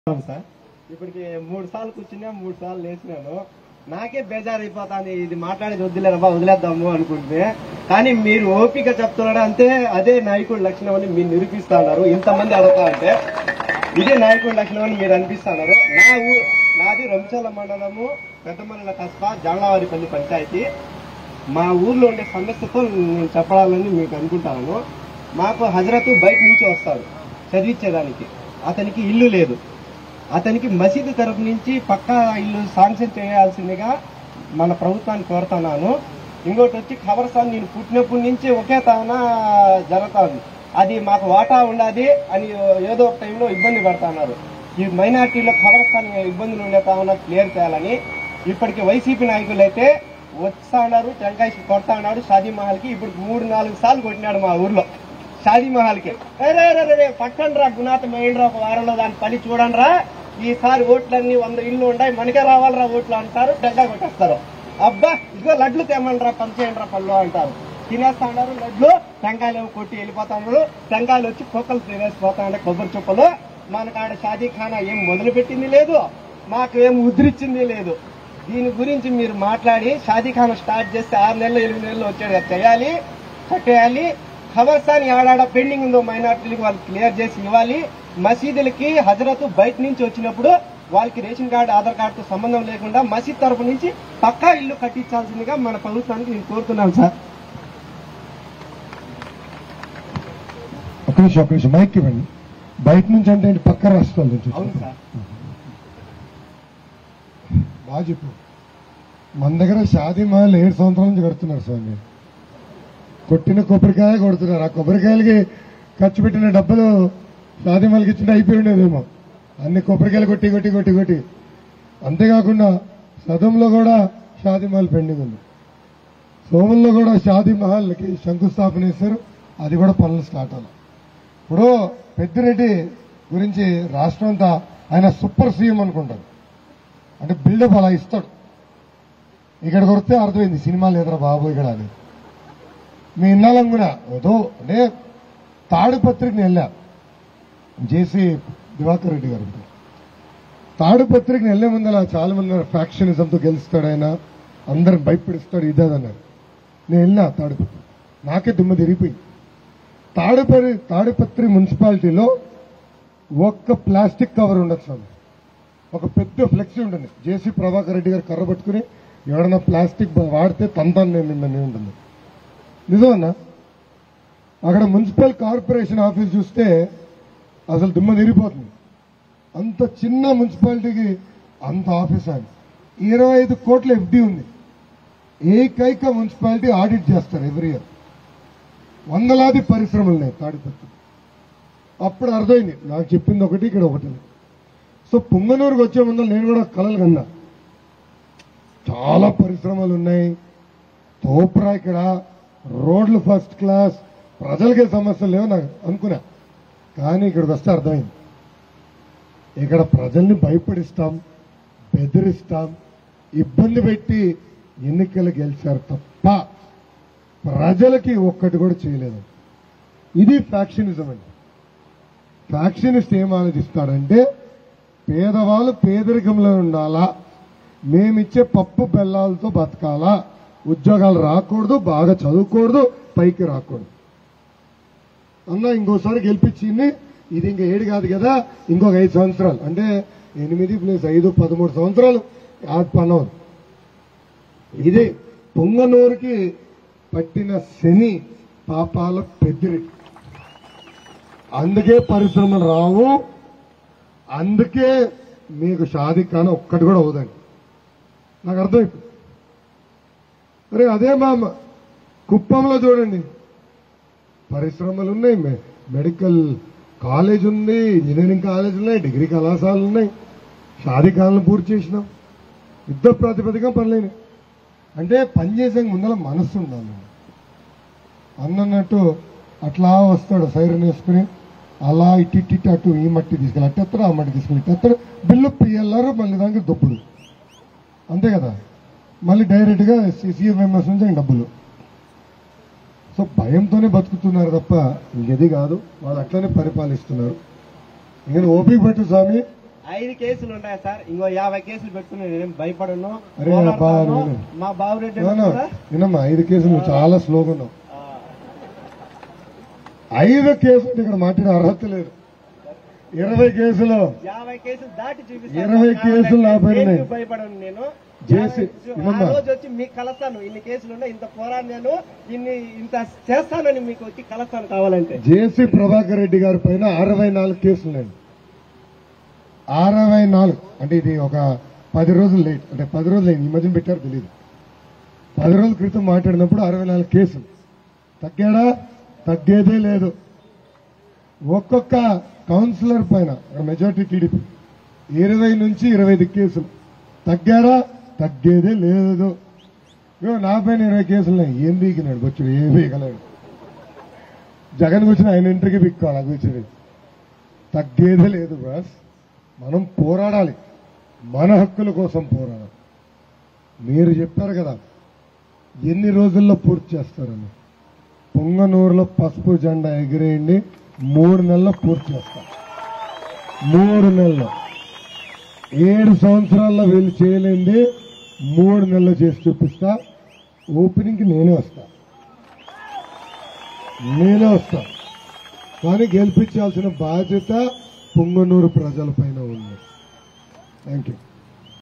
అవును సార్ ఇప్పటికి మూడు సార్లు కూర్చున్నా మూడు సార్లు లేచినాను నాకే బేజారు అయిపోతాంది ఇది మాట్లాడేది వద్దులేరబ్బా వదిలేద్దాము అనుకుంటే కానీ మీరు ఓపిక చెప్తున్నాడు అంతే అదే నాయకుడి లక్షణం అని మీరు నిరూపిస్తా ఉన్నారు ఇంతమంది అడుగుతా ఉంటే ఇదే నాయకుడి లక్షణం అని మీరు అనిపిస్తున్నారు నా ఊ నాది రంచాల మండలము పెద్దమల్ల కస్బా జాంగ్లావారిపల్లి పంచాయతీ మా ఊర్లో ఉండే సమస్యతో నేను చెప్పాలని మీకు అనుకుంటాను మాకు హజరత్ బయట నుంచి వస్తాడు చదివించేదానికి అతనికి ఇల్లు లేదు అతనికి మసీదు తరపు నుంచి పక్కా ఇల్లు శాంక్షన్ చేయాల్సిందిగా మన ప్రభుత్వాన్ని కోరుతున్నాను ఇంకోటి వచ్చి ఖబర్సాన్ నేను పుట్టినప్పటి నుంచి ఒకే తాన జరుగుతుంది అది మాకు వాటా ఉండాది అని ఏదో ఒక టైంలో ఇబ్బంది పెడుతున్నారు ఈ మైనార్టీలో ఖబర్స్థాన్ ఇబ్బందులు ఉండే కావున క్లియర్ చేయాలని ఇప్పటికి వైసీపీ నాయకులు అయితే వస్తా ఉన్నారు టెంకాయ కొడతా ఉన్నాడు షాదీ మహల్ కి ఇప్పుడు మూడు నాలుగు సార్లు కొట్టినాడు మా ఊర్లో షాదీ మహల్ కి రే రే రే పట్టండి రా గుణాత మేయండి ఒక వారంలో దాని పని చూడండి రా ఈసారి ఓట్లన్నీ వంద ఇల్లు ఉన్నాయి మనకే రావాలరా ఓట్లు అంటారు టెంకాయ కొట్టేస్తారు అబ్బా ఇదిగో లడ్లు తేమండ్రా పంచేయండి రా పళ్ళు అంటారు తినేస్తా ఉన్నారు లడ్లు టెంకాయలు ఏమో కొట్టి వెళ్ళిపోతా ఉన్నారు టెంకాయలు వచ్చి కుక్కలు తినేసిపోతా ఉండే కొబ్బరి చుప్పలు మనకు ఆడ షాదీ ఖానా ఏం మొదలు పెట్టింది లేదు మాకు ఏం ఉద్రిచ్చింది లేదు దీని గురించి మీరు మాట్లాడి షాదీ ఖానా స్టార్ట్ చేస్తే ఆరు నెలలు ఎనిమిది నెలలు వచ్చేది చేయాలి కట్టేయాలి ఖబర్సాన్ ఆడాడ పెండింగ్ ఉందో మైనార్టీలకు వాళ్ళు క్లియర్ చేసి ఇవ్వాలి మసీదులకి హజరత్ బయట నుంచి వచ్చినప్పుడు వాళ్ళకి రేషన్ కార్డు ఆధార్ కార్డుతో సంబంధం లేకుండా మసీద్ తరపు నుంచి పక్కా ఇల్లు కట్టించాల్సిందిగా మన ప్రభుత్వానికి నేను కోరుతున్నాను సార్ ఒక నిమిషం ఒక నిమిషం మైక్ ఇవ్వండి బయట నుంచి అంటే ఏంటి? పక్క రాష్ట్రాల నుంచి అవును సార్ బాగా చెప్పు మన దగ్గర షాదీ మహల్ ఏడు సంవత్సరాల నుంచి కడుతున్నారు స్వామి కొట్టిన కొబ్బరికాయ కొడుతున్నారు ఆ కొబ్బరికాయలకి ఖర్చు పెట్టిన డబ్బులు షాదీ మహల్కి ఇచ్చింటే అయిపోయి ఉండేదేమో అన్ని కొబ్బరికాయలు కొట్టి కొట్టి కొట్టి కొట్టి అంతేకాకుండా సదంలో కూడా షాదీ మహల్ పెండింగ్ ఉంది సోముల్లో కూడా షాదీ మహల్కి శంకుస్థాపన చేశారు అది కూడా పనులు స్టార్ట్ అవ్వాలి ఇప్పుడు పెద్దిరెడ్డి గురించి రాష్ట్రం అంతా ఆయన సూపర్ సీఎం అనుకుంటారు అంటే బిల్డప్ అలా ఇస్తాడు ఇక్కడ కొడితే అర్థమైంది సినిమా లేదురా బాబు ఇక్కడ అని మీ ఇన్నాళ్ళం కూడా ఏదో అంటే తాడుపత్రికని వెళ్ళా జేసీ దివాకర్ రెడ్డి గారు తాడుపత్రికని వెళ్లే ముందర చాలా మంది ఫ్యాక్షనిజంతో గెలుస్తాడు ఆయన అందరం భయపడిస్తాడు ఇదన్నారు నేను వెళ్ళినా తాడుపత్రి నాకే దుమ్మ తిరిగిపోయింది తాడుపరి తాడిపత్రి మున్సిపాలిటీలో ఒక్క ప్లాస్టిక్ కవర్ ఉండదు స్వామి ఒక పెద్ద ఫ్లెక్సీ ఉంటుంది జేసీ ప్రభాకర్ రెడ్డి గారు కర్ర పట్టుకుని ఎవడన్నా ప్లాస్టిక్ వాడితే తంతాను నేను నిన్న ఉంటుంది నిజమన్నా అక్కడ మున్సిపల్ కార్పొరేషన్ ఆఫీస్ చూస్తే అసలు దుమ్మ తిరిగిపోతుంది అంత చిన్న మున్సిపాలిటీకి అంత ఆఫీస్ అని ఇరవై ఐదు కోట్ల ఎఫ్డి ఉంది ఏకైక మున్సిపాలిటీ ఆడిట్ చేస్తారు ఎవ్రీ ఇయర్ వందలాది పరిశ్రమలు ఉన్నాయి తాడిపత్రి అప్పుడు అర్థమైంది నాకు చెప్పింది ఒకటి ఇక్కడ ఒకటి సో పుంగనూరుకు వచ్చే ముందు నేను కూడా కలలు కన్నా చాలా పరిశ్రమలు ఉన్నాయి తోపురా ఇక్కడ రోడ్లు ఫస్ట్ క్లాస్ ప్రజలకే సమస్యలు లేవు నాకు అనుకున్నా కానీ ఇక్కడికి వస్తే అర్థమైంది ఇక్కడ ప్రజల్ని భయపడిస్తాం బెదిరిస్తాం ఇబ్బంది పెట్టి ఎన్నికలు గెలిచారు తప్ప ప్రజలకి ఒక్కటి కూడా చేయలేదు ఇది ఫ్యాక్షనిజం అండి ఫ్యాక్షనిస్ట్ ఏం ఆలోచిస్తాడంటే పేదవాళ్ళు పేదరికంలో ఉండాలా మేమిచ్చే పప్పు బెల్లాలతో బతకాలా ఉద్యోగాలు రాకూడదు బాగా చదువుకూడదు పైకి రాకూడదు అన్న ఇంకోసారి గెలిపించింది ఇది ఇంకా ఏడు కాదు కదా ఇంకొక ఐదు సంవత్సరాలు అంటే ఎనిమిది ప్లస్ ఐదు పదమూడు సంవత్సరాలు యాడ్ పనవరు ఇది పొంగనూరుకి పట్టిన శని పాపాల పెద్దిరెడ్డి అందుకే పరిశ్రమలు రావు అందుకే మీకు షాదీ ఖాన ఒక్కటి కూడా అవుదండి నాకు అర్థమైపోయింది అరే అదే మా అమ్మ కుప్పంలో చూడండి పరిశ్రమలు ఉన్నాయి మె- మెడికల్ కాలేజ్ ఉంది ఇంజనీరింగ్ కాలేజ్ ఉన్నాయి డిగ్రీ కళాశాలలు ఉన్నాయి షాదీ ఖాన్లు పూర్తి చేసినాం యుద్ధ ప్రాతిపదిక పనులైనాయి అంటే పనిచేసే ముందర మనస్సు ఉండాలి అన్నట్టు అట్లా వస్తాడు సైరన్ వేసుకుని అలా ఇటు ఇటు ఇటు అటు ఈ మట్టి తీసుకెళ్ళి అట్టెత్తాడు ఆ మట్టి తీసుకెళ్ళి ఇట్టెత్తాడు బిల్లు పిఎల్ఆర్ మళ్ళీ దానికి దొప్పుడు అంతే కదా మళ్ళీ డైరెక్ట్ గా సీఎంఎంఎస్ నుంచి ఆయన డబ్బులు సో భయంతోనే బతుకుతున్నారు తప్ప ఇంకేది కాదు వాళ్ళు అట్లనే పరిపాలిస్తున్నారు నేను ఓపిక పట్టు స్వామి ఐదు కేసులు ఉన్నాయి సార్ ఇంకో యాభై కేసులు పెట్టుకుని నేనేం భయపడను అరే పోరాడతాను. అబ్బా, నేను- మా బాబురెడ్డి నో, నో. కూడా, వినమ్మా ఐదు కేసులు నువ్వు చాలా స్లోగా ఉన్నావు ఆ, ఐదు కేసులు ఇక్కడ మాట్లాడే అర్హత లేదు ఇరవై కేసులు యాభై కేసులు దాటి చూపిస్తాను ఇరవై కేసులు నా పైన ఉన్నాయి. దేనికి భయపడను నేను జేసీ, యాభై- వినమ్మా. ఆ రోజు వచ్చి మీకు కలుస్తాను ఇన్ని కేసులు ఉన్నాయి ఇంత పోరాడాను ఇన్ని ఇంత చేస్తానని మీకు వచ్చి కలుస్తాను కావాలంటే జేసీ ప్రభాకర్ రెడ్డి గారి పైన అరవై నాలుగు కేసులు ఉన్నాయండి అరవై నాలుగు అంటే ఇది ఒక పది రోజులు లేట్ అంటే పది రోజులు అయింది ఈ మధ్యన పెట్టారు తెలియదు పది రోజుల క్రితం మాట్లాడినప్పుడు అరవై నాలుగు కేసులు తగ్గాడా తగ్గేదే లేదు ఒక్కొక్క కౌన్సిలర్ పైన మెజార్టీ టీడీపీ ఇరవై నుంచి ఇరవై ఐదు కేసులు తగ్గాడా తగ్గేదే లేదు ఇగో నా పైన ఇరవై కేసులు ఉన్నాయి ఏం బీకినాడు బొచ్చుడు ఏం బీకలేడు జగన్ కూర్చుని ఆయన ఇంటికి బిక్కోవాలి కూర్చుని తగ్గేదే లేదు బాస్ మనం పోరాడాలి మన హక్కుల కోసం పోరాడాలి మీరు చెప్పారు కదా ఎన్ని రోజుల్లో పూర్తి చేస్తారని పొంగనూరులో పసుపు జెండా ఎగిరేయండి మూడు నెలల్లో పూర్తి చేస్తాం మూడు నెలల్లో ఏడు సంవత్సరాల్లో వీళ్ళు చేయలేంది మూడు నెలలు చేసి చూపిస్తా ఓపెనింగ్కి నేనే వస్తా నేనే వస్తా కానీ గెలిపించాల్సిన బాధ్యత పొంగనూరు ప్రజల పైన ఉంది థ్యాంక్ యూ